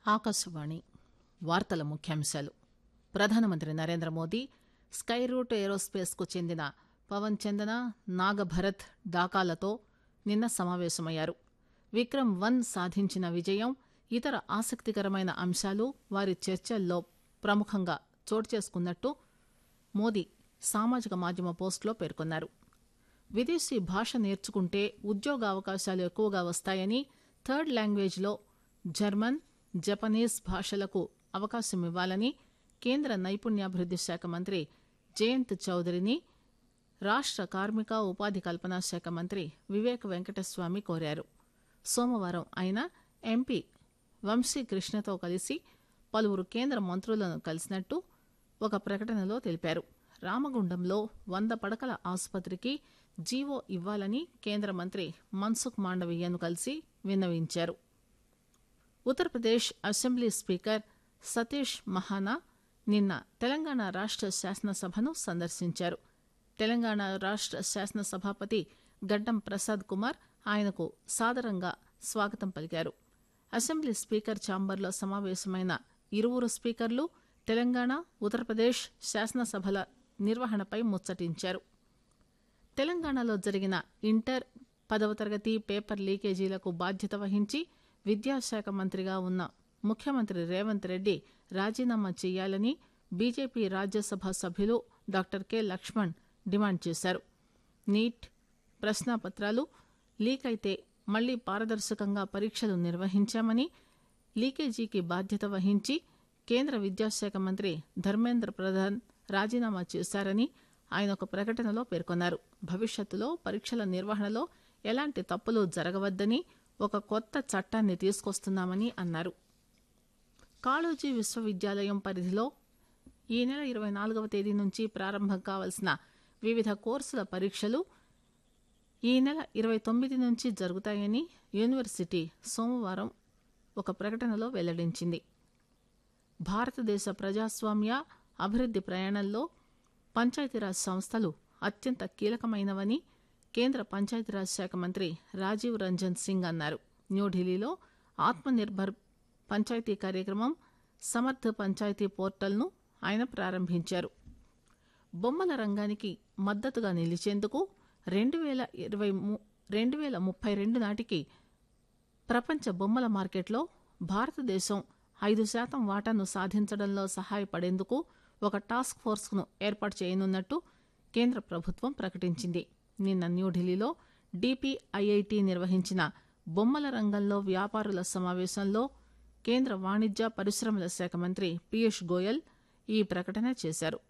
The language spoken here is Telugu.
ఆకాశవాణి వార్తల ముఖ్యాంశాలు ప్రధానమంత్రి Narendra Modi sky root aerospace కు చెందిన పవన్ చందన నాగభరత్ డాకాలతో నిన్న సమావేశమయ్యారు విక్రమ్ వన్ సాధించిన విజయం ఇతర ఆసక్తికరమైన అంశాలు వారి చర్చల్లో ప్రముఖంగా చోటు చేసుకున్నట్టు మోదీ సామాజిక మాధ్యమ పోస్టులో పేర్కొన్నారు విదేశీ భాష నేర్చుకుంటే ఉద్యోగ అవకాశాలు ఎక్కువగా వస్తాయని థర్డ్ లాంగ్వేజ్లో జర్మన్ జపనీస్ భాషలకు అవకాశం ఇవ్వాలని కేంద్ర నైపుణ్యాభివృద్ది శాఖ మంత్రి జయంత్ చౌదరిని రాష్ట కార్మిక ఉపాధి కల్పనా శాఖ మంత్రి వివేక్ వెంకటస్వామి కోరారు సోమవారం ఆయన ఎంపీ వంశీ కృష్ణతో కలిసి పలువురు కేంద్ర మంత్రులను కలిసినట్టు ఒక ప్రకటనలో తెలిపారు రామగుండంలో వంద పడకల ఆసుపత్రికి జీవో ఇవ్వాలని కేంద్ర మంత్రి మన్సుఖ్ మాండవీయను కలిసి విన్నవించారు ఉత్తరప్రదేశ్ అసెంబ్లీ స్పీకర్ సతీష్ మహానా నిన్న తెలంగాణ రాష్ట శాసనసభను సందర్శించారు తెలంగాణ రాష్ట శాసనసభాపతి గడ్డం ప్రసాద్ కుమార్ ఆయనకు సాదరంగా స్వాగతం పలికారు అసెంబ్లీ స్పీకర్ ఛాంబర్లో సమావేశమైన ఇరువురు స్పీకర్లు తెలంగాణ ఉత్తరప్రదేశ్ శాసనసభల నిర్వహణపై ముచ్చటించారు తెలంగాణలో జరిగిన ఇంటర్ పదవ తరగతి పేపర్ లీకేజీలకు బాధ్యత వహించి విద్యాశాఖ మంత్రిగా ఉన్న ముఖ్యమంత్రి రేవంత్ రెడ్డి రాజీనామా చేయాలని బీజేపీ రాజ్యసభ సభ్యులు డాక్టర్ కె లక్ష్మణ్ డిమాండ్ చేశారు నీట్ ప్రశ్నాపత్రాలు లీక్ అయితే మళ్లీ పారదర్శకంగా పరీక్షలు నిర్వహించామని లీకేజీకి బాధ్యత వహించి కేంద్ర విద్యాశాఖ మంత్రి ధర్మేంద్ర ప్రధాన్ రాజీనామా చేశారని ఆయన ఒక ప్రకటనలో పేర్కొన్నారు భవిష్యత్తులో పరీక్షల నిర్వహణలో ఎలాంటి తప్పులు జరగవద్దని ఒక కొత్త చట్టాన్ని తీసుకొస్తున్నామని అన్నారు కాళోజీ విశ్వవిద్యాలయం పరిధిలో ఈ నెల ఇరవై నాలుగవ తేదీ నుంచి ప్రారంభం కావాల్సిన వివిధ కోర్సుల పరీక్షలు ఈ నెల ఇరవై తొమ్మిది నుంచి జరుగుతాయని యూనివర్సిటీ సోమవారం ఒక ప్రకటనలో వెల్లడించింది భారతదేశ ప్రజాస్వామ్య అభివృద్ది ప్రయాణంలో పంచాయతీరాజ్ సంస్థలు అత్యంత కీలకమైనవని కేంద్ర పంచాయతీరాజ్ శాఖ మంత్రి రాజీవ్ రంజన్ సింగ్ అన్నారు న్యూఢిల్లీలో ఆత్మనిర్భర్ పంచాయతీ కార్యక్రమం సమర్థ పంచాయతీ పోర్టల్ను ఆయన ప్రారంభించారు బొమ్మల రంగానికి మద్దతుగా నిలిచేందుకు రెండు వేల ఇరవై రెండు వేల ముప్పై రెండు నాటికి ప్రపంచ బొమ్మల మార్కెట్లో భారతదేశం ఐదు శాతం వాటాను సాధించడంలో సహాయపడేందుకు ఒక టాస్క్ ఫోర్స్ను ఏర్పాటు చేయనున్నట్టు కేంద్ర ప్రభుత్వం ప్రకటించింది నిన్న న్యూఢిల్లీలో డిపిఐఐటి నిర్వహించిన బొమ్మల రంగంలో వ్యాపారుల సమావేశంలో కేంద్ర వాణిజ్య పరిశ్రమల శాఖ మంత్రి పీయూష్ గోయల్ ఈ ప్రకటన చేశారు